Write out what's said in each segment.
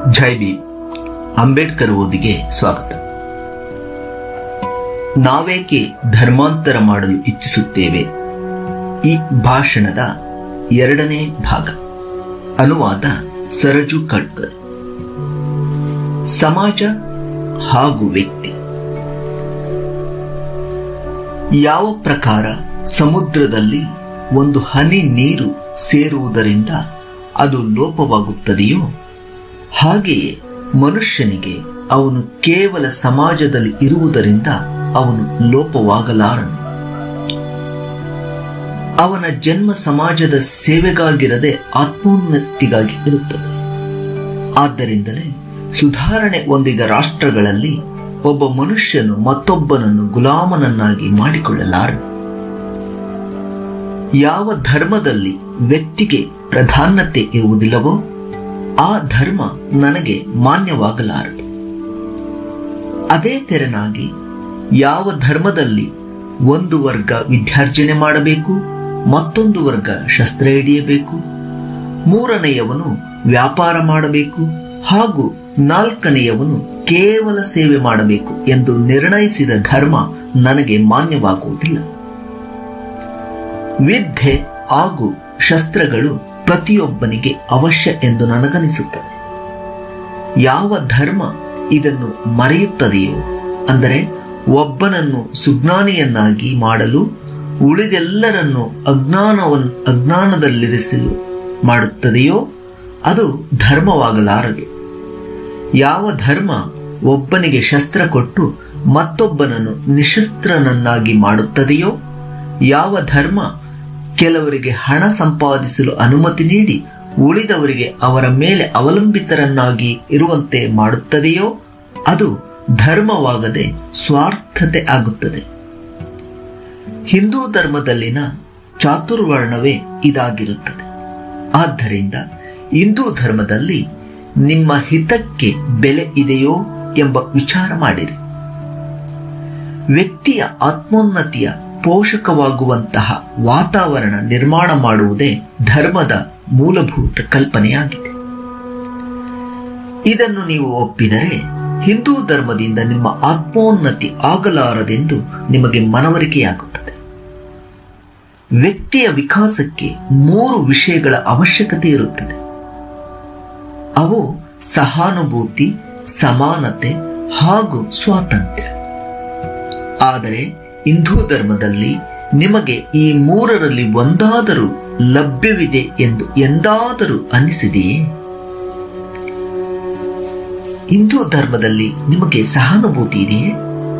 ಜೈ ಭೀಮ್ ಅಂಬೇಡ್ಕರ್ ಓದಿಗೆ ಸ್ವಾಗತ ನಾವೇಕೆ ಧರ್ಮಾಂತರ ಮಾಡಲು ಇಚ್ಛಿಸುತ್ತೇವೆ ಈ ಭಾಷಣದ ಎರಡನೇ ಭಾಗ ಅನುವಾದ ಸರಜು ಕಡ್ಕರ್ ಸಮಾಜ ಹಾಗೂ ವ್ಯಕ್ತಿ ಯಾವ ಪ್ರಕಾರ ಸಮುದ್ರದಲ್ಲಿ ಒಂದು ಹನಿ ನೀರು ಸೇರುವುದರಿಂದ ಅದು ಲೋಪವಾಗುತ್ತದೆಯೋ ಹಾಗೆಯೇ ಮನುಷ್ಯನಿಗೆ ಅವನು ಕೇವಲ ಸಮಾಜದಲ್ಲಿ ಇರುವುದರಿಂದ ಅವನು ಲೋಪವಾಗಲಾರನು ಅವನ ಜನ್ಮ ಸಮಾಜದ ಸೇವೆಗಾಗಿರದೆ ಆತ್ಮೋನ್ನತಿಗಾಗಿ ಇರುತ್ತದೆ ಆದ್ದರಿಂದಲೇ ಸುಧಾರಣೆ ಹೊಂದಿದ ರಾಷ್ಟ್ರಗಳಲ್ಲಿ ಒಬ್ಬ ಮನುಷ್ಯನು ಮತ್ತೊಬ್ಬನನ್ನು ಗುಲಾಮನನ್ನಾಗಿ ಮಾಡಿಕೊಳ್ಳಲಾರನು ಯಾವ ಧರ್ಮದಲ್ಲಿ ವ್ಯಕ್ತಿಗೆ ಪ್ರಾಧಾನ್ಯತೆ ಇರುವುದಿಲ್ಲವೋ ಆ ಧರ್ಮ ನನಗೆ ಮಾನ್ಯವಾಗಲಾರದು ಅದೇ ತೆರನಾಗಿ ಯಾವ ಧರ್ಮದಲ್ಲಿ ಒಂದು ವರ್ಗ ವಿದ್ಯಾರ್ಜನೆ ಮಾಡಬೇಕು ಮತ್ತೊಂದು ವರ್ಗ ಶಸ್ತ್ರ ಹಿಡಿಯಬೇಕು ಮೂರನೆಯವನು ವ್ಯಾಪಾರ ಮಾಡಬೇಕು ಹಾಗೂ ನಾಲ್ಕನೆಯವನು ಕೇವಲ ಸೇವೆ ಮಾಡಬೇಕು ಎಂದು ನಿರ್ಣಯಿಸಿದ ಧರ್ಮ ನನಗೆ ಮಾನ್ಯವಾಗುವುದಿಲ್ಲ ವಿದ್ಯೆ ಹಾಗೂ ಶಸ್ತ್ರಗಳು ಪ್ರತಿಯೊಬ್ಬನಿಗೆ ಅವಶ್ಯ ಎಂದು ನನಗನಿಸುತ್ತದೆ ಯಾವ ಧರ್ಮ ಇದನ್ನು ಮರೆಯುತ್ತದೆಯೋ ಅಂದರೆ ಒಬ್ಬನನ್ನು ಸುಜ್ಞಾನಿಯನ್ನಾಗಿ ಮಾಡಲು ಉಳಿದೆಲ್ಲರನ್ನು ಅಜ್ಞಾನವನ್ನು ಅಜ್ಞಾನದಲ್ಲಿರಿಸಲು ಮಾಡುತ್ತದೆಯೋ ಅದು ಧರ್ಮವಾಗಲಾರದು ಯಾವ ಧರ್ಮ ಒಬ್ಬನಿಗೆ ಶಸ್ತ್ರ ಕೊಟ್ಟು ಮತ್ತೊಬ್ಬನನ್ನು ನಿಶಸ್ತ್ರನನ್ನಾಗಿ ಮಾಡುತ್ತದೆಯೋ ಯಾವ ಧರ್ಮ ಕೆಲವರಿಗೆ ಹಣ ಸಂಪಾದಿಸಲು ಅನುಮತಿ ನೀಡಿ ಉಳಿದವರಿಗೆ ಅವರ ಮೇಲೆ ಅವಲಂಬಿತರನ್ನಾಗಿ ಇರುವಂತೆ ಮಾಡುತ್ತದೆಯೋ ಅದು ಧರ್ಮವಾಗದೆ ಸ್ವಾರ್ಥತೆ ಆಗುತ್ತದೆ ಹಿಂದೂ ಧರ್ಮದಲ್ಲಿನ ಚಾತುರ್ವರ್ಣವೇ ಇದಾಗಿರುತ್ತದೆ ಆದ್ದರಿಂದ ಹಿಂದೂ ಧರ್ಮದಲ್ಲಿ ನಿಮ್ಮ ಹಿತಕ್ಕೆ ಬೆಲೆ ಇದೆಯೋ ಎಂಬ ವಿಚಾರ ಮಾಡಿರಿ ವ್ಯಕ್ತಿಯ ಆತ್ಮೋನ್ನತಿಯ ಪೋಷಕವಾಗುವಂತಹ ವಾತಾವರಣ ನಿರ್ಮಾಣ ಮಾಡುವುದೇ ಧರ್ಮದ ಮೂಲಭೂತ ಕಲ್ಪನೆಯಾಗಿದೆ ಇದನ್ನು ನೀವು ಒಪ್ಪಿದರೆ ಹಿಂದೂ ಧರ್ಮದಿಂದ ನಿಮ್ಮ ಆತ್ಮೋನ್ನತಿ ಆಗಲಾರದೆಂದು ನಿಮಗೆ ಮನವರಿಕೆಯಾಗುತ್ತದೆ ವ್ಯಕ್ತಿಯ ವಿಕಾಸಕ್ಕೆ ಮೂರು ವಿಷಯಗಳ ಅವಶ್ಯಕತೆ ಇರುತ್ತದೆ ಅವು ಸಹಾನುಭೂತಿ ಸಮಾನತೆ ಹಾಗೂ ಸ್ವಾತಂತ್ರ್ಯ ಆದರೆ ಹಿಂದೂ ಧರ್ಮದಲ್ಲಿ ನಿಮಗೆ ಈ ಮೂರರಲ್ಲಿ ಒಂದಾದರೂ ಲಭ್ಯವಿದೆ ಎಂದು ಎಂದಾದರೂ ಅನಿಸಿದೆಯೇ ಹಿಂದೂ ಧರ್ಮದಲ್ಲಿ ನಿಮಗೆ ಸಹಾನುಭೂತಿ ಇದೆಯೇ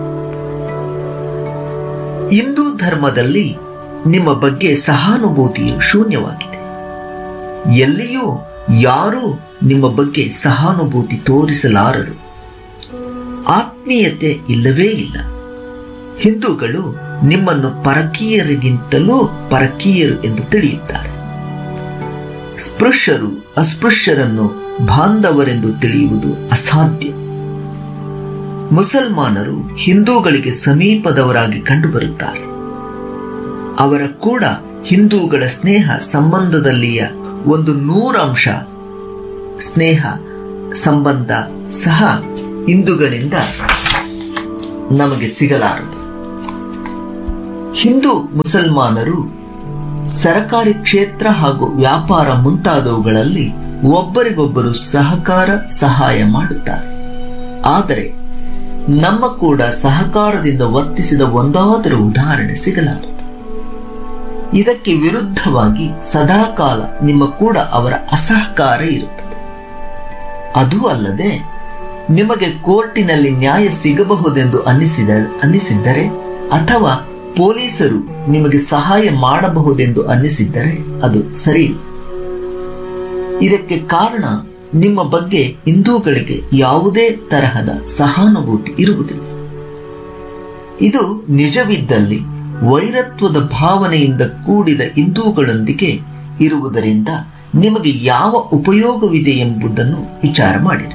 ಹಿಂದೂ ಧರ್ಮದಲ್ಲಿ ನಿಮ್ಮ ಬಗ್ಗೆ ಸಹಾನುಭೂತಿಯು ಶೂನ್ಯವಾಗಿದೆ ಎಲ್ಲಿಯೂ ಯಾರೂ ನಿಮ್ಮ ಬಗ್ಗೆ ಸಹಾನುಭೂತಿ ತೋರಿಸಲಾರರು ಆತ್ಮೀಯತೆ ಇಲ್ಲವೇ ಇಲ್ಲ ಹಿಂದೂಗಳು ನಿಮ್ಮನ್ನು ಪರಕೀಯರಿಗಿಂತಲೂ ಪರಕೀಯರು ಎಂದು ತಿಳಿಯುತ್ತಾರೆ ಸ್ಪೃಶ್ಯರು ಅಸ್ಪೃಶ್ಯರನ್ನು ಬಾಂಧವರೆಂದು ತಿಳಿಯುವುದು ಅಸಾಧ್ಯ ಮುಸಲ್ಮಾನರು ಹಿಂದೂಗಳಿಗೆ ಸಮೀಪದವರಾಗಿ ಕಂಡುಬರುತ್ತಾರೆ ಅವರ ಕೂಡ ಹಿಂದೂಗಳ ಸ್ನೇಹ ಸಂಬಂಧದಲ್ಲಿಯ ಒಂದು ನೂರಂಶ ಸ್ನೇಹ ಸಂಬಂಧ ಸಹ ಹಿಂದೂಗಳಿಂದ ನಮಗೆ ಸಿಗಲಾರದು ಹಿಂದೂ ಮುಸಲ್ಮಾನರು ಸರಕಾರಿ ಕ್ಷೇತ್ರ ಹಾಗೂ ವ್ಯಾಪಾರ ಮುಂತಾದವುಗಳಲ್ಲಿ ಒಬ್ಬರಿಗೊಬ್ಬರು ಸಹಕಾರ ಸಹಾಯ ಮಾಡುತ್ತಾರೆ ಆದರೆ ನಮ್ಮ ಕೂಡ ಸಹಕಾರದಿಂದ ವರ್ತಿಸಿದ ಒಂದಾದರೂ ಉದಾಹರಣೆ ಸಿಗಲಾರದು ಇದಕ್ಕೆ ವಿರುದ್ಧವಾಗಿ ಸದಾಕಾಲ ನಿಮ್ಮ ಕೂಡ ಅವರ ಅಸಹಕಾರ ಇರುತ್ತದೆ ಅದೂ ಅಲ್ಲದೆ ನಿಮಗೆ ಕೋರ್ಟಿನಲ್ಲಿ ನ್ಯಾಯ ಸಿಗಬಹುದೆಂದು ಅನಿಸಿದ ಅನ್ನಿಸಿದ್ದರೆ ಅಥವಾ ಪೊಲೀಸರು ನಿಮಗೆ ಸಹಾಯ ಮಾಡಬಹುದೆಂದು ಅನ್ನಿಸಿದ್ದರೆ ಅದು ಸರಿ ಇದಕ್ಕೆ ಕಾರಣ ನಿಮ್ಮ ಬಗ್ಗೆ ಹಿಂದೂಗಳಿಗೆ ಯಾವುದೇ ತರಹದ ಸಹಾನುಭೂತಿ ಇರುವುದಿಲ್ಲ ಇದು ನಿಜವಿದ್ದಲ್ಲಿ ವೈರತ್ವದ ಭಾವನೆಯಿಂದ ಕೂಡಿದ ಹಿಂದೂಗಳೊಂದಿಗೆ ಇರುವುದರಿಂದ ನಿಮಗೆ ಯಾವ ಉಪಯೋಗವಿದೆ ಎಂಬುದನ್ನು ವಿಚಾರ ಮಾಡಿರಿ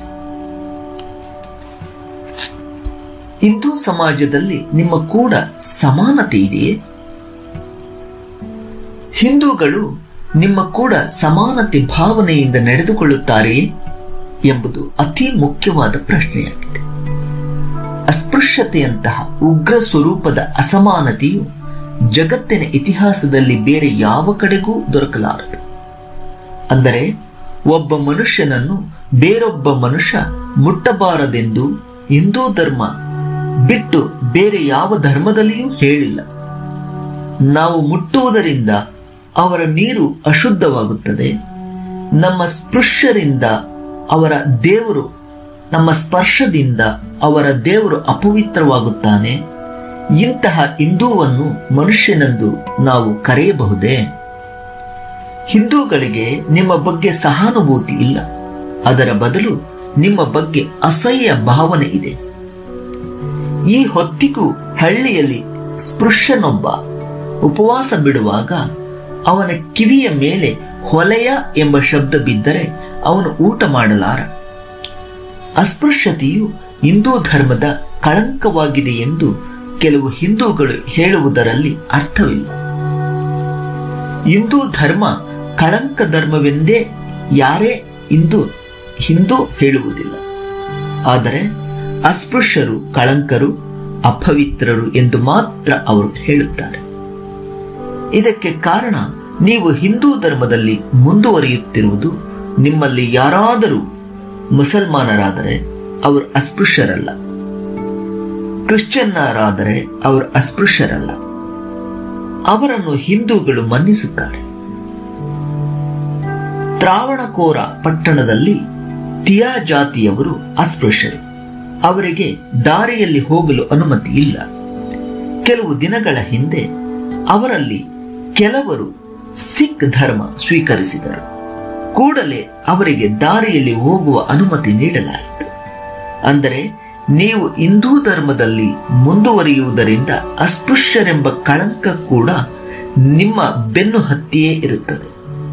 ಹಿಂದೂ ಸಮಾಜದಲ್ಲಿ ನಿಮ್ಮ ಕೂಡ ಸಮಾನತೆ ಇದೆಯೇ ಹಿಂದೂಗಳು ನಿಮ್ಮ ಕೂಡ ಸಮಾನತೆ ಭಾವನೆಯಿಂದ ನಡೆದುಕೊಳ್ಳುತ್ತಾರೆಯೇ ಎಂಬುದು ಅತಿ ಮುಖ್ಯವಾದ ಪ್ರಶ್ನೆಯಾಗಿದೆ ಅಸ್ಪೃಶ್ಯತೆಯಂತಹ ಉಗ್ರ ಸ್ವರೂಪದ ಅಸಮಾನತೆಯು ಜಗತ್ತಿನ ಇತಿಹಾಸದಲ್ಲಿ ಬೇರೆ ಯಾವ ಕಡೆಗೂ ದೊರಕಲಾರದು ಅಂದರೆ ಒಬ್ಬ ಮನುಷ್ಯನನ್ನು ಬೇರೊಬ್ಬ ಮನುಷ್ಯ ಮುಟ್ಟಬಾರದೆಂದು ಹಿಂದೂ ಧರ್ಮ ಬಿಟ್ಟು ಬೇರೆ ಯಾವ ಧರ್ಮದಲ್ಲಿಯೂ ಹೇಳಿಲ್ಲ ನಾವು ಮುಟ್ಟುವುದರಿಂದ ಅವರ ನೀರು ಅಶುದ್ಧವಾಗುತ್ತದೆ ನಮ್ಮ ಸ್ಪೃಶ್ಯರಿಂದ ಅವರ ದೇವರು ನಮ್ಮ ಸ್ಪರ್ಶದಿಂದ ಅವರ ದೇವರು ಅಪವಿತ್ರವಾಗುತ್ತಾನೆ ಇಂತಹ ಹಿಂದೂವನ್ನು ಮನುಷ್ಯನೆಂದು ನಾವು ಕರೆಯಬಹುದೇ ಹಿಂದೂಗಳಿಗೆ ನಿಮ್ಮ ಬಗ್ಗೆ ಸಹಾನುಭೂತಿ ಇಲ್ಲ ಅದರ ಬದಲು ನಿಮ್ಮ ಬಗ್ಗೆ ಅಸಹ್ಯ ಭಾವನೆ ಇದೆ ಈ ಹೊತ್ತಿಗೂ ಹಳ್ಳಿಯಲ್ಲಿ ಸ್ಪೃಶ್ಯನೊಬ್ಬ ಉಪವಾಸ ಬಿಡುವಾಗ ಅವನ ಕಿವಿಯ ಮೇಲೆ ಹೊಲೆಯ ಎಂಬ ಶಬ್ದ ಬಿದ್ದರೆ ಅವನು ಊಟ ಮಾಡಲಾರ ಅಸ್ಪೃಶ್ಯತೆಯು ಹಿಂದೂ ಧರ್ಮದ ಕಳಂಕವಾಗಿದೆ ಎಂದು ಕೆಲವು ಹಿಂದೂಗಳು ಹೇಳುವುದರಲ್ಲಿ ಅರ್ಥವಿಲ್ಲ ಹಿಂದೂ ಧರ್ಮ ಕಳಂಕ ಧರ್ಮವೆಂದೇ ಯಾರೇ ಇಂದು ಹಿಂದೂ ಹೇಳುವುದಿಲ್ಲ ಆದರೆ ಅಸ್ಪೃಶ್ಯರು ಕಳಂಕರು ಅಪವಿತ್ರರು ಎಂದು ಮಾತ್ರ ಅವರು ಹೇಳುತ್ತಾರೆ ಇದಕ್ಕೆ ಕಾರಣ ನೀವು ಹಿಂದೂ ಧರ್ಮದಲ್ಲಿ ಮುಂದುವರಿಯುತ್ತಿರುವುದು ನಿಮ್ಮಲ್ಲಿ ಯಾರಾದರೂ ಮುಸಲ್ಮಾನರಾದರೆ ಅವರು ಅಸ್ಪೃಶ್ಯರಲ್ಲ ಕ್ರಿಶ್ಚಿಯನ್ನರಾದರೆ ಅವರು ಅಸ್ಪೃಶ್ಯರಲ್ಲ ಅವರನ್ನು ಹಿಂದೂಗಳು ಮನ್ನಿಸುತ್ತಾರೆ ತ್ರಾವಣಕೋರ ಪಟ್ಟಣದಲ್ಲಿ ತಿಯಾ ಜಾತಿಯವರು ಅಸ್ಪೃಶ್ಯರು ಅವರಿಗೆ ದಾರಿಯಲ್ಲಿ ಹೋಗಲು ಅನುಮತಿ ಇಲ್ಲ ಕೆಲವು ದಿನಗಳ ಹಿಂದೆ ಅವರಲ್ಲಿ ಕೆಲವರು ಸಿಖ್ ಧರ್ಮ ಸ್ವೀಕರಿಸಿದರು ಕೂಡಲೇ ಅವರಿಗೆ ದಾರಿಯಲ್ಲಿ ಹೋಗುವ ಅನುಮತಿ ನೀಡಲಾಯಿತು ಅಂದರೆ ನೀವು ಹಿಂದೂ ಧರ್ಮದಲ್ಲಿ ಮುಂದುವರಿಯುವುದರಿಂದ ಅಸ್ಪೃಶ್ಯರೆಂಬ ಕಳಂಕ ಕೂಡ ನಿಮ್ಮ ಬೆನ್ನು ಹತ್ತಿಯೇ ಇರುತ್ತದೆ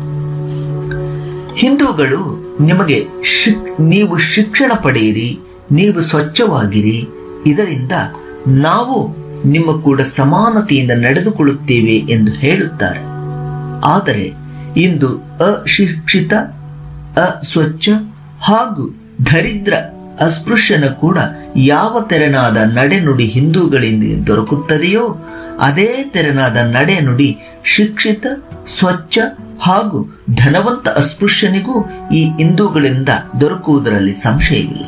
ಹಿಂದೂಗಳು ನಿಮಗೆ ಶಿಕ್ ನೀವು ಶಿಕ್ಷಣ ಪಡೆಯಿರಿ ನೀವು ಸ್ವಚ್ಛವಾಗಿರಿ ಇದರಿಂದ ನಾವು ನಿಮ್ಮ ಕೂಡ ಸಮಾನತೆಯಿಂದ ನಡೆದುಕೊಳ್ಳುತ್ತೇವೆ ಎಂದು ಹೇಳುತ್ತಾರೆ ಆದರೆ ಇಂದು ಅಶಿಕ್ಷಿತ ಅಸ್ವಚ್ಛ ಹಾಗೂ ದರಿದ್ರ ಅಸ್ಪೃಶ್ಯನ ಕೂಡ ಯಾವ ತೆರನಾದ ನಡೆನುಡಿ ಹಿಂದೂಗಳಿಂದ ದೊರಕುತ್ತದೆಯೋ ಅದೇ ತೆರನಾದ ನಡೆನುಡಿ ಶಿಕ್ಷಿತ ಸ್ವಚ್ಛ ಹಾಗೂ ಧನವಂತ ಅಸ್ಪೃಶ್ಯನಿಗೂ ಈ ಹಿಂದೂಗಳಿಂದ ದೊರಕುವುದರಲ್ಲಿ ಸಂಶಯವಿಲ್ಲ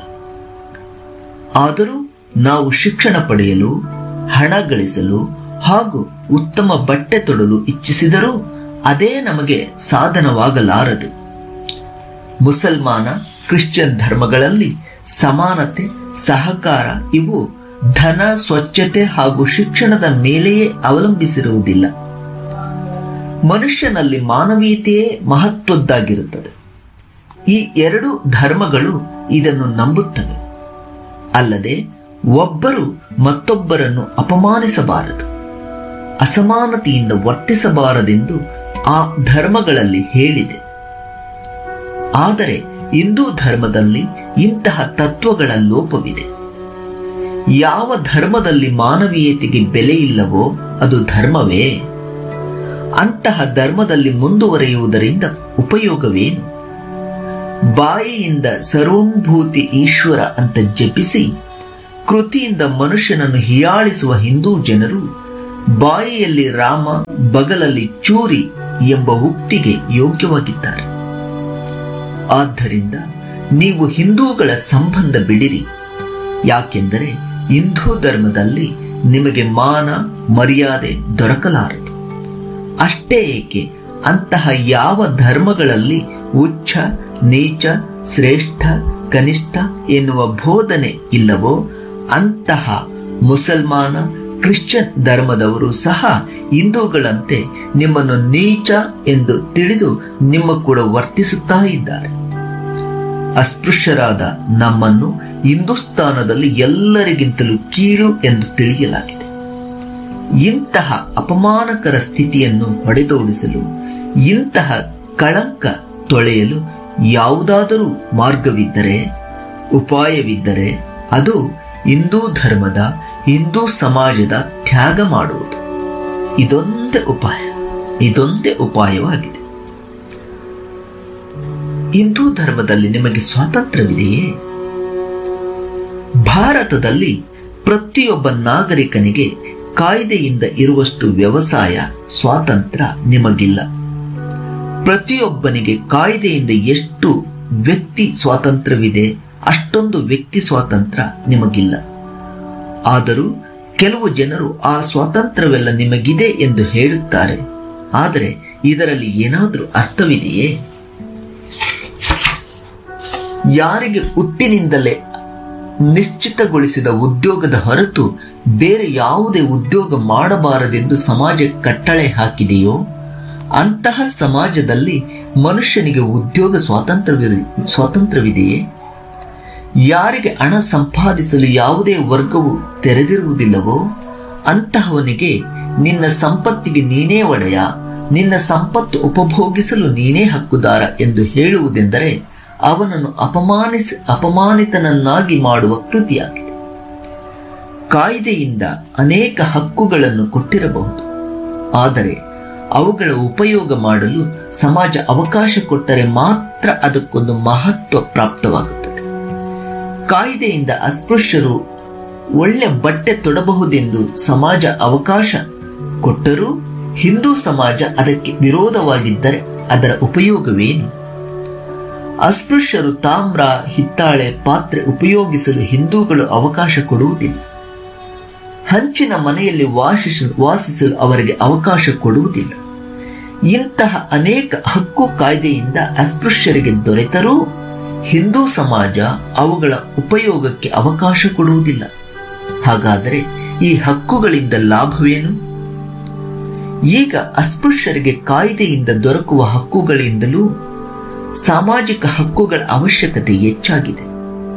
ಆದರೂ ನಾವು ಶಿಕ್ಷಣ ಪಡೆಯಲು ಹಣ ಗಳಿಸಲು ಹಾಗೂ ಉತ್ತಮ ಬಟ್ಟೆ ತೊಡಲು ಇಚ್ಛಿಸಿದರೂ ಅದೇ ನಮಗೆ ಸಾಧನವಾಗಲಾರದು ಮುಸಲ್ಮಾನ ಕ್ರಿಶ್ಚಿಯನ್ ಧರ್ಮಗಳಲ್ಲಿ ಸಮಾನತೆ ಸಹಕಾರ ಇವು ಧನ ಸ್ವಚ್ಛತೆ ಹಾಗೂ ಶಿಕ್ಷಣದ ಮೇಲೆಯೇ ಅವಲಂಬಿಸಿರುವುದಿಲ್ಲ ಮನುಷ್ಯನಲ್ಲಿ ಮಾನವೀಯತೆಯೇ ಮಹತ್ವದ್ದಾಗಿರುತ್ತದೆ ಈ ಎರಡು ಧರ್ಮಗಳು ಇದನ್ನು ನಂಬುತ್ತವೆ ಅಲ್ಲದೆ ಒಬ್ಬರು ಮತ್ತೊಬ್ಬರನ್ನು ಅಪಮಾನಿಸಬಾರದು ಅಸಮಾನತೆಯಿಂದ ವರ್ತಿಸಬಾರದೆಂದು ಆ ಧರ್ಮಗಳಲ್ಲಿ ಹೇಳಿದೆ ಆದರೆ ಹಿಂದೂ ಧರ್ಮದಲ್ಲಿ ಇಂತಹ ತತ್ವಗಳ ಲೋಪವಿದೆ ಯಾವ ಧರ್ಮದಲ್ಲಿ ಮಾನವೀಯತೆಗೆ ಬೆಲೆ ಇಲ್ಲವೋ ಅದು ಧರ್ಮವೇ ಅಂತಹ ಧರ್ಮದಲ್ಲಿ ಮುಂದುವರಿಯುವುದರಿಂದ ಉಪಯೋಗವೇನು ಬಾಯಿಯಿಂದ ಸರ್ವಂಭೂತಿ ಈಶ್ವರ ಅಂತ ಜಪಿಸಿ ಕೃತಿಯಿಂದ ಮನುಷ್ಯನನ್ನು ಹಿಯಾಳಿಸುವ ಹಿಂದೂ ಜನರು ಬಾಯಿಯಲ್ಲಿ ರಾಮ ಬಗಲಲ್ಲಿ ಚೂರಿ ಎಂಬ ಉಕ್ತಿಗೆ ಯೋಗ್ಯವಾಗಿದ್ದಾರೆ ಆದ್ದರಿಂದ ನೀವು ಹಿಂದೂಗಳ ಸಂಬಂಧ ಬಿಡಿರಿ ಯಾಕೆಂದರೆ ಹಿಂದೂ ಧರ್ಮದಲ್ಲಿ ನಿಮಗೆ ಮಾನ ಮರ್ಯಾದೆ ದೊರಕಲಾರದು ಅಷ್ಟೇ ಏಕೆ ಅಂತಹ ಯಾವ ಧರ್ಮಗಳಲ್ಲಿ ಉಚ್ಚ ನೀಚ ಶ್ರೇಷ್ಠ ಕನಿಷ್ಠ ಎನ್ನುವ ಬೋಧನೆ ಇಲ್ಲವೋ ಅಂತಹ ಮುಸಲ್ಮಾನ ಕ್ರಿಶ್ಚಿಯನ್ ಧರ್ಮದವರು ಸಹ ಹಿಂದೂಗಳಂತೆ ನಿಮ್ಮನ್ನು ನೀಚ ಎಂದು ತಿಳಿದು ನಿಮ್ಮ ಕೂಡ ವರ್ತಿಸುತ್ತಾ ಇದ್ದಾರೆ ಅಸ್ಪೃಶ್ಯರಾದ ನಮ್ಮನ್ನು ಹಿಂದೂಸ್ತಾನದಲ್ಲಿ ಎಲ್ಲರಿಗಿಂತಲೂ ಕೀಳು ಎಂದು ತಿಳಿಯಲಾಗಿದೆ ಇಂತಹ ಅಪಮಾನಕರ ಸ್ಥಿತಿಯನ್ನು ಹೊಡೆದೋಡಿಸಲು ಇಂತಹ ಕಳಂಕ ತೊಳೆಯಲು ಯಾವುದಾದರೂ ಮಾರ್ಗವಿದ್ದರೆ ಉಪಾಯವಿದ್ದರೆ ಅದು ಹಿಂದೂ ಧರ್ಮದ ಹಿಂದೂ ಸಮಾಜದ ತ್ಯಾಗ ಮಾಡುವುದು ಇದೊಂದೇ ಉಪಾಯ ಇದೊಂದೇ ಉಪಾಯವಾಗಿದೆ ಹಿಂದೂ ಧರ್ಮದಲ್ಲಿ ನಿಮಗೆ ಸ್ವಾತಂತ್ರ್ಯವಿದೆಯೇ ಭಾರತದಲ್ಲಿ ಪ್ರತಿಯೊಬ್ಬ ನಾಗರಿಕನಿಗೆ ಕಾಯ್ದೆಯಿಂದ ಇರುವಷ್ಟು ವ್ಯವಸಾಯ ಸ್ವಾತಂತ್ರ್ಯ ನಿಮಗಿಲ್ಲ ಪ್ರತಿಯೊಬ್ಬನಿಗೆ ಕಾಯ್ದೆಯಿಂದ ಎಷ್ಟು ವ್ಯಕ್ತಿ ಸ್ವಾತಂತ್ರ್ಯವಿದೆ ಅಷ್ಟೊಂದು ವ್ಯಕ್ತಿ ಸ್ವಾತಂತ್ರ್ಯ ನಿಮಗಿಲ್ಲ ಆದರೂ ಕೆಲವು ಜನರು ಆ ಸ್ವಾತಂತ್ರ್ಯವೆಲ್ಲ ನಿಮಗಿದೆ ಎಂದು ಹೇಳುತ್ತಾರೆ ಆದರೆ ಇದರಲ್ಲಿ ಏನಾದರೂ ಅರ್ಥವಿದೆಯೇ ಯಾರಿಗೆ ಹುಟ್ಟಿನಿಂದಲೇ ನಿಶ್ಚಿತಗೊಳಿಸಿದ ಉದ್ಯೋಗದ ಹೊರತು ಬೇರೆ ಯಾವುದೇ ಉದ್ಯೋಗ ಮಾಡಬಾರದೆಂದು ಸಮಾಜ ಕಟ್ಟಳೆ ಹಾಕಿದೆಯೋ ಅಂತಹ ಸಮಾಜದಲ್ಲಿ ಮನುಷ್ಯನಿಗೆ ಉದ್ಯೋಗ ಸ್ವಾತಂತ್ರ್ಯವಿದೆ ಸ್ವಾತಂತ್ರ್ಯವಿದೆಯೇ ಯಾರಿಗೆ ಹಣ ಸಂಪಾದಿಸಲು ಯಾವುದೇ ವರ್ಗವು ತೆರೆದಿರುವುದಿಲ್ಲವೋ ಅಂತಹವನಿಗೆ ನಿನ್ನ ಸಂಪತ್ತಿಗೆ ನೀನೇ ಒಡೆಯ ನಿನ್ನ ಸಂಪತ್ತು ಉಪಭೋಗಿಸಲು ನೀನೇ ಹಕ್ಕುದಾರ ಎಂದು ಹೇಳುವುದೆಂದರೆ ಅವನನ್ನು ಅಪಮಾನಿಸ ಅಪಮಾನಿತನನ್ನಾಗಿ ಮಾಡುವ ಕೃತಿಯಾಗಿದೆ ಕಾಯ್ದೆಯಿಂದ ಅನೇಕ ಹಕ್ಕುಗಳನ್ನು ಕೊಟ್ಟಿರಬಹುದು ಆದರೆ ಅವುಗಳ ಉಪಯೋಗ ಮಾಡಲು ಸಮಾಜ ಅವಕಾಶ ಕೊಟ್ಟರೆ ಮಾತ್ರ ಅದಕ್ಕೊಂದು ಮಹತ್ವ ಪ್ರಾಪ್ತವಾಗುತ್ತದೆ ಕಾಯ್ದೆಯಿಂದ ಅಸ್ಪೃಶ್ಯರು ಒಳ್ಳೆ ಬಟ್ಟೆ ತೊಡಬಹುದೆಂದು ಸಮಾಜ ಅವಕಾಶ ಕೊಟ್ಟರೂ ಹಿಂದೂ ಸಮಾಜ ಅದಕ್ಕೆ ವಿರೋಧವಾಗಿದ್ದರೆ ಅದರ ಉಪಯೋಗವೇನು ಅಸ್ಪೃಶ್ಯರು ತಾಮ್ರ ಹಿತ್ತಾಳೆ ಪಾತ್ರೆ ಉಪಯೋಗಿಸಲು ಹಿಂದೂಗಳು ಅವಕಾಶ ಕೊಡುವುದಿಲ್ಲ ಹಂಚಿನ ಮನೆಯಲ್ಲಿ ವಾಸಿಸ ವಾಸಿಸಲು ಅವರಿಗೆ ಅವಕಾಶ ಕೊಡುವುದಿಲ್ಲ ಇಂತಹ ಅನೇಕ ಹಕ್ಕು ಕಾಯ್ದೆಯಿಂದ ಅಸ್ಪೃಶ್ಯರಿಗೆ ದೊರೆತರೂ ಹಿಂದೂ ಸಮಾಜ ಅವುಗಳ ಉಪಯೋಗಕ್ಕೆ ಅವಕಾಶ ಕೊಡುವುದಿಲ್ಲ ಹಾಗಾದರೆ ಈ ಹಕ್ಕುಗಳಿಂದ ಲಾಭವೇನು ಈಗ ಅಸ್ಪೃಶ್ಯರಿಗೆ ಕಾಯ್ದೆಯಿಂದ ದೊರಕುವ ಹಕ್ಕುಗಳಿಂದಲೂ ಸಾಮಾಜಿಕ ಹಕ್ಕುಗಳ ಅವಶ್ಯಕತೆ ಹೆಚ್ಚಾಗಿದೆ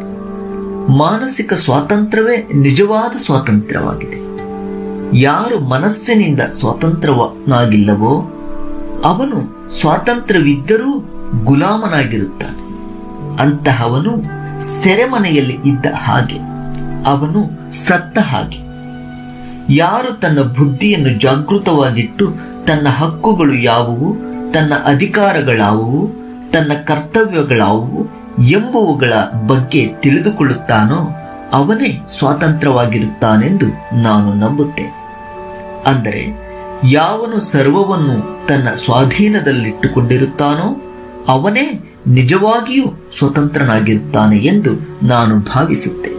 ಮಾನಸಿಕ ಸ್ವಾತಂತ್ರ್ಯವೇ ನಿಜವಾದ ಸ್ವಾತಂತ್ರ್ಯವಾಗಿದೆ ಯಾರು ಮನಸ್ಸಿನಿಂದ ಸ್ವತಂತ್ರನಾಗಿಲ್ಲವೋ ಅವನು ಸ್ವಾತಂತ್ರ್ಯವಿದ್ದರೂ ಗುಲಾಮನಾಗಿರುತ್ತಾನೆ ಅಂತಹವನು ಸೆರೆಮನೆಯಲ್ಲಿ ಇದ್ದ ಹಾಗೆ ಅವನು ಸತ್ತ ಹಾಗೆ ಯಾರು ತನ್ನ ಬುದ್ಧಿಯನ್ನು ಜಾಗೃತವಾಗಿಟ್ಟು ತನ್ನ ಹಕ್ಕುಗಳು ಯಾವುವು ತನ್ನ ಅಧಿಕಾರಗಳಾವುವು ತನ್ನ ಕರ್ತವ್ಯಗಳಾವುವು ಎಂಬುವುಗಳ ಬಗ್ಗೆ ತಿಳಿದುಕೊಳ್ಳುತ್ತಾನೋ ಅವನೇ ಸ್ವಾತಂತ್ರ್ಯವಾಗಿರುತ್ತಾನೆಂದು ನಾನು ನಂಬುತ್ತೇನೆ ಅಂದರೆ ಯಾವನು ಸರ್ವವನ್ನು ತನ್ನ ಸ್ವಾಧೀನದಲ್ಲಿಟ್ಟುಕೊಂಡಿರುತ್ತಾನೋ ಅವನೇ ನಿಜವಾಗಿಯೂ ಸ್ವತಂತ್ರನಾಗಿರುತ್ತಾನೆ ಎಂದು ನಾನು ಭಾವಿಸುತ್ತೇನೆ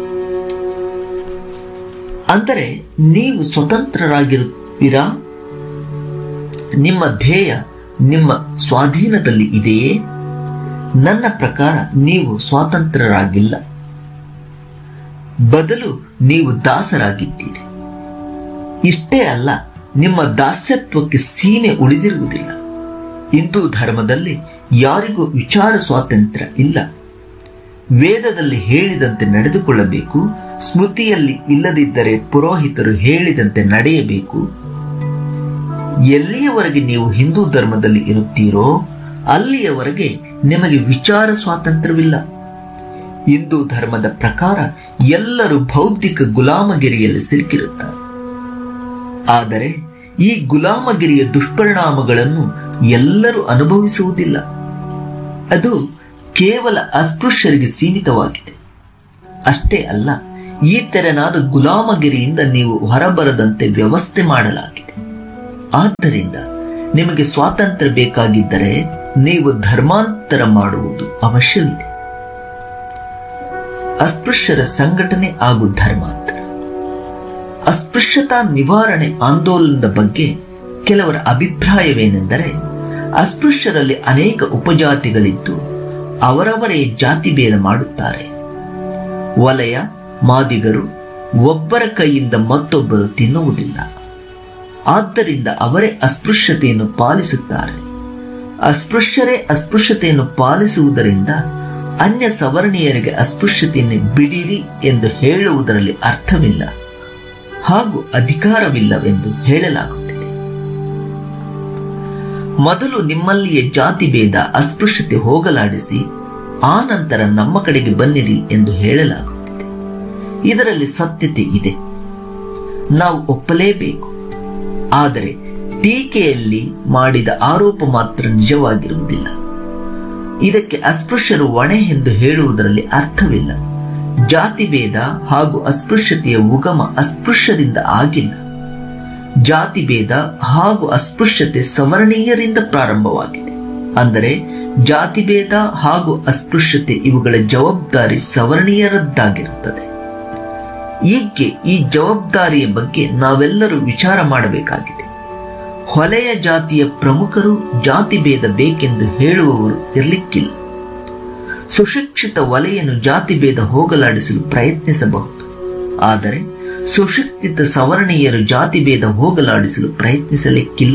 ಅಂದರೆ ನೀವು ಸ್ವತಂತ್ರರಾಗಿರುತ್ತೀರಾ ನಿಮ್ಮ ಧ್ಯೇಯ ನಿಮ್ಮ ಸ್ವಾಧೀನದಲ್ಲಿ ಇದೆಯೇ ನನ್ನ ಪ್ರಕಾರ ನೀವು ಸ್ವಾತಂತ್ರ್ಯರಾಗಿಲ್ಲ ಬದಲು ನೀವು ದಾಸರಾಗಿದ್ದೀರಿ ಇಷ್ಟೇ ಅಲ್ಲ ನಿಮ್ಮ ದಾಸ್ಯತ್ವಕ್ಕೆ ಸೀಮೆ ಉಳಿದಿರುವುದಿಲ್ಲ ಹಿಂದೂ ಧರ್ಮದಲ್ಲಿ ಯಾರಿಗೂ ವಿಚಾರ ಸ್ವಾತಂತ್ರ್ಯ ಇಲ್ಲ ವೇದದಲ್ಲಿ ಹೇಳಿದಂತೆ ನಡೆದುಕೊಳ್ಳಬೇಕು ಸ್ಮೃತಿಯಲ್ಲಿ ಇಲ್ಲದಿದ್ದರೆ ಪುರೋಹಿತರು ಹೇಳಿದಂತೆ ನಡೆಯಬೇಕು ಎಲ್ಲಿಯವರೆಗೆ ನೀವು ಹಿಂದೂ ಧರ್ಮದಲ್ಲಿ ಇರುತ್ತೀರೋ ಅಲ್ಲಿಯವರೆಗೆ ನಿಮಗೆ ವಿಚಾರ ಸ್ವಾತಂತ್ರ್ಯವಿಲ್ಲ ಹಿಂದೂ ಧರ್ಮದ ಪ್ರಕಾರ ಎಲ್ಲರೂ ಬೌದ್ಧಿಕ ಗುಲಾಮಗಿರಿಯಲ್ಲಿ ಸಿಲುಕಿರುತ್ತಾರೆ ಆದರೆ ಈ ಗುಲಾಮಗಿರಿಯ ದುಷ್ಪರಿಣಾಮಗಳನ್ನು ಎಲ್ಲರೂ ಅನುಭವಿಸುವುದಿಲ್ಲ ಅದು ಕೇವಲ ಅಸ್ಪೃಶ್ಯರಿಗೆ ಸೀಮಿತವಾಗಿದೆ ಅಷ್ಟೇ ಅಲ್ಲ ಈ ತೆರನಾದ ಗುಲಾಮಗಿರಿಯಿಂದ ನೀವು ಹೊರಬರದಂತೆ ವ್ಯವಸ್ಥೆ ಮಾಡಲಾಗಿದೆ ಆದ್ದರಿಂದ ನಿಮಗೆ ಸ್ವಾತಂತ್ರ್ಯ ಬೇಕಾಗಿದ್ದರೆ ನೀವು ಧರ್ಮಾಂತರ ಮಾಡುವುದು ಅವಶ್ಯವಿದೆ ಅಸ್ಪೃಶ್ಯರ ಸಂಘಟನೆ ಹಾಗೂ ಧರ್ಮಾಂತರ ಅಸ್ಪೃಶ್ಯತಾ ನಿವಾರಣೆ ಆಂದೋಲನದ ಬಗ್ಗೆ ಕೆಲವರ ಅಭಿಪ್ರಾಯವೇನೆಂದರೆ ಅಸ್ಪೃಶ್ಯರಲ್ಲಿ ಅನೇಕ ಉಪಜಾತಿಗಳಿದ್ದು ಅವರವರೇ ಜಾತಿ ಭೇದ ಮಾಡುತ್ತಾರೆ ವಲಯ ಮಾದಿಗರು ಒಬ್ಬರ ಕೈಯಿಂದ ಮತ್ತೊಬ್ಬರು ತಿನ್ನುವುದಿಲ್ಲ ಆದ್ದರಿಂದ ಅವರೇ ಅಸ್ಪೃಶ್ಯತೆಯನ್ನು ಪಾಲಿಸುತ್ತಾರೆ ಅಸ್ಪೃಶ್ಯರೇ ಅಸ್ಪೃಶ್ಯತೆಯನ್ನು ಪಾಲಿಸುವುದರಿಂದ ಅನ್ಯ ಸವರ್ಣೀಯರಿಗೆ ಅಸ್ಪೃಶ್ಯತೆಯನ್ನು ಬಿಡಿರಿ ಎಂದು ಹೇಳುವುದರಲ್ಲಿ ಅರ್ಥವಿಲ್ಲ ಹಾಗೂ ಅಧಿಕಾರವಿಲ್ಲವೆಂದು ಹೇಳಲಾಗುತ್ತಿದೆ ಮೊದಲು ನಿಮ್ಮಲ್ಲಿಯೇ ಜಾತಿ ಭೇದ ಅಸ್ಪೃಶ್ಯತೆ ಹೋಗಲಾಡಿಸಿ ಆ ನಂತರ ನಮ್ಮ ಕಡೆಗೆ ಬನ್ನಿರಿ ಎಂದು ಹೇಳಲಾಗುತ್ತಿದೆ ಇದರಲ್ಲಿ ಸತ್ಯತೆ ಇದೆ ನಾವು ಒಪ್ಪಲೇಬೇಕು ಆದರೆ ಟೀಕೆಯಲ್ಲಿ ಮಾಡಿದ ಆರೋಪ ಮಾತ್ರ ನಿಜವಾಗಿರುವುದಿಲ್ಲ ಇದಕ್ಕೆ ಅಸ್ಪೃಶ್ಯರು ಒಣೆ ಎಂದು ಹೇಳುವುದರಲ್ಲಿ ಅರ್ಥವಿಲ್ಲ ಜಾತಿ ಭೇದ ಹಾಗೂ ಅಸ್ಪೃಶ್ಯತೆಯ ಉಗಮ ಅಸ್ಪೃಶ್ಯರಿಂದ ಆಗಿಲ್ಲ ಜಾತಿ ಭೇದ ಹಾಗೂ ಅಸ್ಪೃಶ್ಯತೆ ಸವರ್ಣೀಯರಿಂದ ಪ್ರಾರಂಭವಾಗಿದೆ ಅಂದರೆ ಜಾತಿ ಭೇದ ಹಾಗೂ ಅಸ್ಪೃಶ್ಯತೆ ಇವುಗಳ ಜವಾಬ್ದಾರಿ ಸವರ್ಣೀಯರದ್ದಾಗಿರುತ್ತದೆ ಹೀಗೆ ಈ ಜವಾಬ್ದಾರಿಯ ಬಗ್ಗೆ ನಾವೆಲ್ಲರೂ ವಿಚಾರ ಮಾಡಬೇಕಾಗಿದೆ ಹೊಲೆಯ ಜಾತಿಯ ಪ್ರಮುಖರು ಜಾತಿ ಭೇದ ಬೇಕೆಂದು ಹೇಳುವವರು ಇರಲಿಕ್ಕಿಲ್ಲ ಸುಶಿಕ್ಷಿತ ವಲಯನು ಜಾತಿ ಭೇದ ಹೋಗಲಾಡಿಸಲು ಪ್ರಯತ್ನಿಸಬಹುದು ಆದರೆ ಸುಶಿಕ್ಷಿತ ಸವರ್ಣೀಯರು ಜಾತಿ ಭೇದ ಹೋಗಲಾಡಿಸಲು ಪ್ರಯತ್ನಿಸಲಿಕ್ಕಿಲ್ಲ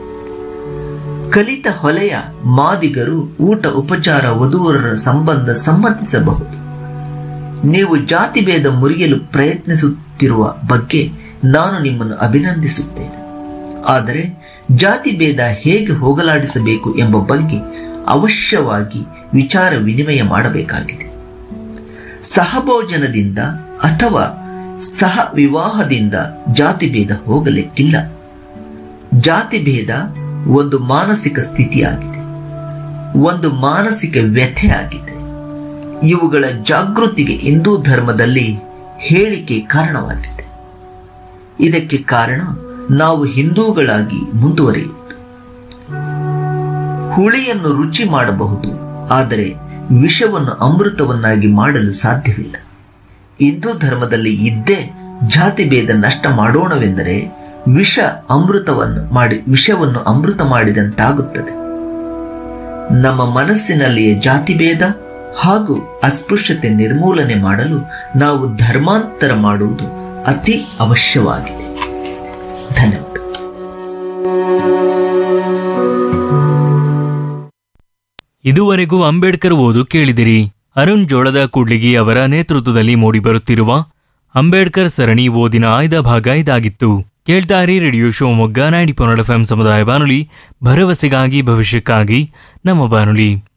ಕಲಿತ ಹೊಲೆಯ ಮಾದಿಗರು ಊಟ ಉಪಚಾರ ವಧುವರರ ಸಂಬಂಧ ಸಮ್ಮತಿಸಬಹುದು ನೀವು ಜಾತಿ ಭೇದ ಮುರಿಯಲು ಪ್ರಯತ್ನಿಸುತ್ತಿರುವ ಬಗ್ಗೆ ನಾನು ನಿಮ್ಮನ್ನು ಅಭಿನಂದಿಸುತ್ತೇನೆ ಆದರೆ ಜಾತಿ ಭೇದ ಹೇಗೆ ಹೋಗಲಾಡಿಸಬೇಕು ಎಂಬ ಬಗ್ಗೆ ಅವಶ್ಯವಾಗಿ ವಿಚಾರ ವಿನಿಮಯ ಮಾಡಬೇಕಾಗಿದೆ ಸಹಭೋಜನದಿಂದ ಅಥವಾ ಸಹ ವಿವಾಹದಿಂದ ಜಾತಿ ಭೇದ ಹೋಗಲಿಕ್ಕಿಲ್ಲ ಜಾತಿ ಭೇದ ಒಂದು ಮಾನಸಿಕ ಸ್ಥಿತಿಯಾಗಿದೆ ಒಂದು ಮಾನಸಿಕ ವ್ಯಥೆ ಆಗಿದೆ ಇವುಗಳ ಜಾಗೃತಿಗೆ ಹಿಂದೂ ಧರ್ಮದಲ್ಲಿ ಹೇಳಿಕೆ ಕಾರಣವಾಗಿದೆ ಇದಕ್ಕೆ ಕಾರಣ ನಾವು ಹಿಂದೂಗಳಾಗಿ ಮುಂದುವರಿಯುವುದು ಹುಳಿಯನ್ನು ರುಚಿ ಮಾಡಬಹುದು ಆದರೆ ವಿಷವನ್ನು ಅಮೃತವನ್ನಾಗಿ ಮಾಡಲು ಸಾಧ್ಯವಿಲ್ಲ ಹಿಂದೂ ಧರ್ಮದಲ್ಲಿ ಇದ್ದೇ ಜಾತಿ ಭೇದ ನಷ್ಟ ಮಾಡೋಣವೆಂದರೆ ವಿಷ ಅಮೃತವನ್ನು ಮಾಡಿ ವಿಷವನ್ನು ಅಮೃತ ಮಾಡಿದಂತಾಗುತ್ತದೆ ನಮ್ಮ ಮನಸ್ಸಿನಲ್ಲಿಯ ಜಾತಿ ಭೇದ ಹಾಗೂ ಅಸ್ಪೃಶ್ಯತೆ ನಿರ್ಮೂಲನೆ ಮಾಡಲು ನಾವು ಧರ್ಮಾಂತರ ಮಾಡುವುದು ಅತಿ ಅವಶ್ಯವಾಗಿದೆ ಧನ್ಯವಾದ ಇದುವರೆಗೂ ಅಂಬೇಡ್ಕರ್ ಓದು ಕೇಳಿದಿರಿ ಅರುಣ್ ಜೋಳದ ಕೂಡ್ಲಿಗಿ ಅವರ ನೇತೃತ್ವದಲ್ಲಿ ಮೂಡಿಬರುತ್ತಿರುವ ಅಂಬೇಡ್ಕರ್ ಸರಣಿ ಓದಿನ ಆಯ್ದ ಭಾಗ ಇದಾಗಿತ್ತು ಕೇಳ್ತಾರಿ radio Shivamogga ninety point eight F ಸಮುದಾಯ ಬಾನುಲಿ ಭರವಸೆಗಾಗಿ ಭವಿಷ್ಯಕ್ಕಾಗಿ ನಮ್ಮ ಬಾನುಲಿ